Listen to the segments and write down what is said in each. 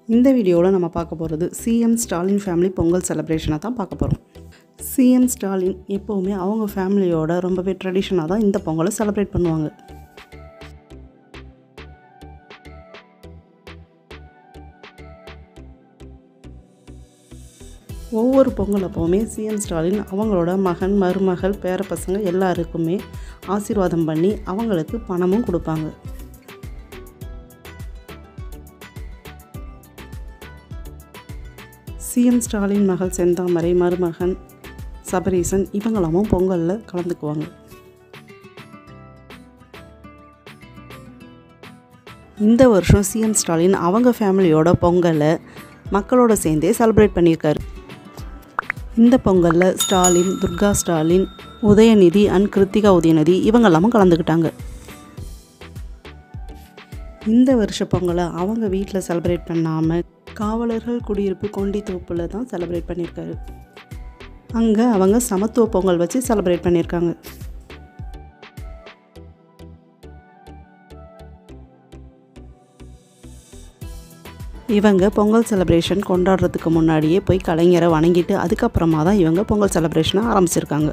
இந்த வீடியோவில் நம்ம பார்க்க போகிறது சிஎம் ஸ்டாலின் ஃபேமிலி பொங்கல் செலிப்ரேஷனை தான் பார்க்க போகிறோம் சிஎம் ஸ்டாலின் எப்போவுமே அவங்க ஃபேமிலியோட ரொம்பவே ட்ரெடிஷனாக தான் இந்த பொங்கலை செலிப்ரேட் பண்ணுவாங்க ஒவ்வொரு பொங்கல் அப்போவுமே சிஎம் ஸ்டாலின் அவங்களோட மகன் மருமகள் பேரப்பசங்க எல்லாருக்குமே ஆசீர்வாதம் பண்ணி அவங்களுக்கு பணமும் கொடுப்பாங்க சிஎம் ஸ்டாலின் மகள் செந்தாமரை மருமகன் சபரீசன் இவங்களாமும் பொங்கலில் கலந்துக்குவாங்க இந்த வருஷம் சிஎம் ஸ்டாலின் அவங்க ஃபேமிலியோட பொங்கலை மக்களோட சேர்ந்தே செலிப்ரேட் பண்ணியிருக்காரு இந்த பொங்கலில் ஸ்டாலின் துர்கா ஸ்டாலின் உதயநிதி அண்ட் கிருத்திகா உதயநிதி இவங்கெல்லாமும் கலந்துக்கிட்டாங்க இந்த வருஷ பொங்கலை அவங்க வீட்டில் செலிப்ரேட் பண்ணாமல் காவலர்கள் குடியிருப்பு கொண்டித்தோப்பில் தான் செலிப்ரேட் பண்ணியிருக்காரு அங்கே அவங்க சமத்துவ பொங்கல் வச்சு செலிப்ரேட் பண்ணியிருக்காங்க இவங்க பொங்கல் செலிப்ரேஷன் கொண்டாடுறதுக்கு முன்னாடியே போய் கலைஞரை வணங்கிட்டு அதுக்கப்புறமா தான் இவங்க பொங்கல் செலிப்ரேஷனை ஆரம்பிச்சிருக்காங்க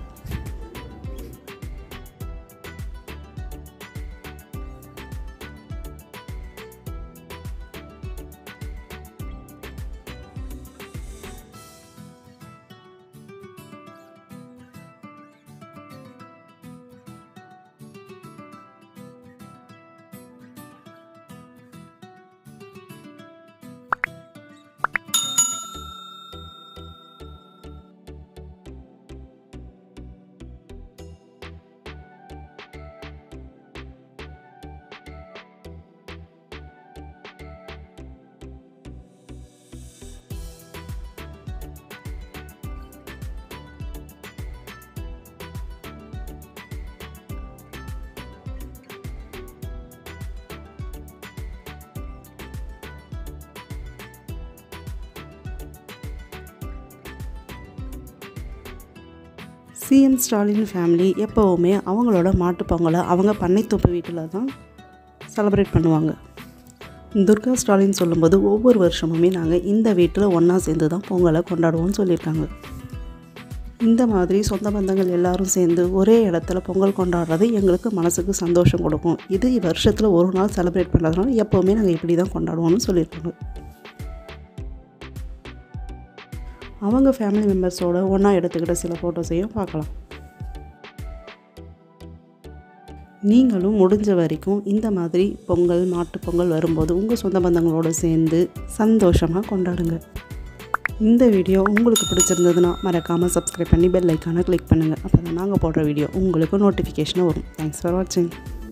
சிஎம் ஸ்டாலின் ஃபேமிலி எப்போவுமே அவங்களோட மாட்டுப் பொங்கலை அவங்க பண்ணைத்தோப்பு வீட்டில் தான் செலிப்ரேட் பண்ணுவாங்க துர்கா ஸ்டாலின் சொல்லும்போது ஒவ்வொரு வருஷமுமே நாங்கள் இந்த வீட்டில் ஒன்றா சேர்ந்து தான் பொங்கலை கொண்டாடுவோம்னு சொல்லியிருக்காங்க இந்த மாதிரி சொந்த பந்தங்கள் எல்லாரும் சேர்ந்து ஒரே இடத்துல பொங்கல் கொண்டாடுறது எங்களுக்கு மனசுக்கு சந்தோஷம் கொடுக்கும் இது வருஷத்தில் ஒரு நாள் செலிப்ரேட் பண்ணுறதுனால எப்போவுமே நாங்கள் இப்படி தான் கொண்டாடுவோம்னு சொல்லியிருக்காங்க அவங்க ஃபேமிலி மெம்பர்ஸோட ஒன்றா எடுத்துக்கிட்ட சில ஃபோட்டோஸையும் பார்க்கலாம் நீங்களும் முடிஞ்ச வரைக்கும் இந்த மாதிரி பொங்கல் மாட்டுப் பொங்கல் வரும்போது உங்கள் சொந்த பந்தங்களோடு சேர்ந்து சந்தோஷமாக கொண்டாடுங்க இந்த வீடியோ உங்களுக்கு பிடிச்சிருந்ததுன்னா மறக்காமல் சப்ஸ்கிரைப் பண்ணி பெல் ஐக்கானை கிளிக் பண்ணுங்கள் அப்போ தான் நாங்கள் போடுற வீடியோ உங்களுக்கு நோட்டிஃபிகேஷனாக வரும் தேங்க்ஸ் ஃபார் வாட்சிங்